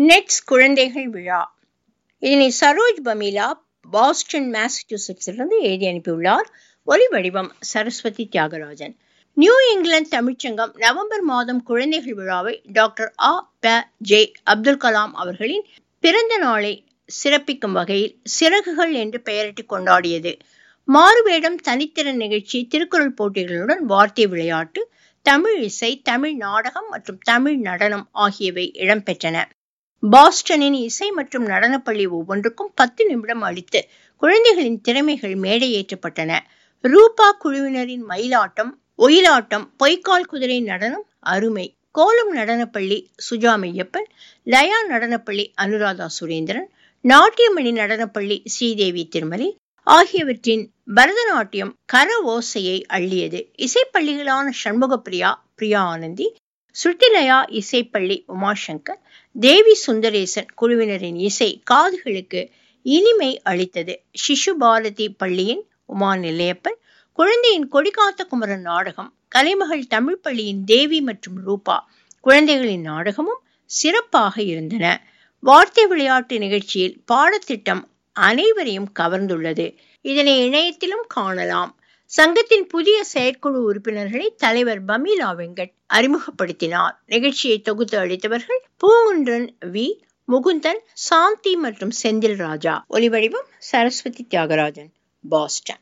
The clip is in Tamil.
நெட்ஸ் குழந்தைகள் விழா இதனை சரோஜ் பமீலா பாஸ்டன் மாசச்சூசெட்ஸிலிருந்து எழுதி அனுப்பியுள்ளார் ஒலி வடிவம் சரஸ்வதி தியாகராஜன் நியூ இங்கிலாந்து தமிழ்ச்சங்கம் நவம்பர் மாதம் குழந்தைகள் விழாவை டாக்டர் ஆ ப ஜே அப்துல் கலாம் அவர்களின் பிறந்த நாளை சிறப்பிக்கும் வகையில் சிறகுகள் என்று பெயரிட்டு கொண்டாடியது மாறுவேடம் தனித்திறன் நிகழ்ச்சி திருக்குறள் போட்டிகளுடன் வார்த்தை விளையாட்டு தமிழ் இசை தமிழ் நாடகம் மற்றும் தமிழ் நடனம் ஆகியவை இடம்பெற்றன பாஸ்டனின் இசை மற்றும் நடனப்பள்ளி ஒவ்வொன்றுக்கும் பத்து நிமிடம் அளித்து குழந்தைகளின் திறமைகள் மேடையேற்றப்பட்டன ரூபா குழுவினரின் மயிலாட்டம் ஒயிலாட்டம் பொய்க்கால் குதிரை நடனம் அருமை கோலம் நடனப்பள்ளி சுஜா மெய்யப்பன் லயா நடனப்பள்ளி அனுராதா சுரேந்திரன் நாட்டியமணி நடனப்பள்ளி ஸ்ரீதேவி திருமலை ஆகியவற்றின் பரதநாட்டியம் கர ஓசையை அள்ளியது இசைப்பள்ளிகளான சண்முகப்பிரியா பிரியா ஆனந்தி சுட்டிலயா இசைப்பள்ளி உமாசங்கர் தேவி சுந்தரேசன் குழுவினரின் இசை காதுகளுக்கு இனிமை அளித்தது சிசு பாரதி பள்ளியின் உமா நிலையப்பன் குழந்தையின் கொடிகாத்த குமரன் நாடகம் கலைமகள் தமிழ் பள்ளியின் தேவி மற்றும் ரூபா குழந்தைகளின் நாடகமும் சிறப்பாக இருந்தன வார்த்தை விளையாட்டு நிகழ்ச்சியில் பாடத்திட்டம் அனைவரையும் கவர்ந்துள்ளது இதனை இணையத்திலும் காணலாம் சங்கத்தின் புதிய செயற்குழு உறுப்பினர்களை தலைவர் பமீலா வெங்கட் அறிமுகப்படுத்தினார் நிகழ்ச்சியை தொகுத்து அளித்தவர்கள் பூங்குன்றன் வி முகுந்தன் சாந்தி மற்றும் செந்தில் ராஜா ஒலிவடிவம் சரஸ்வதி தியாகராஜன் பாஸ்டன்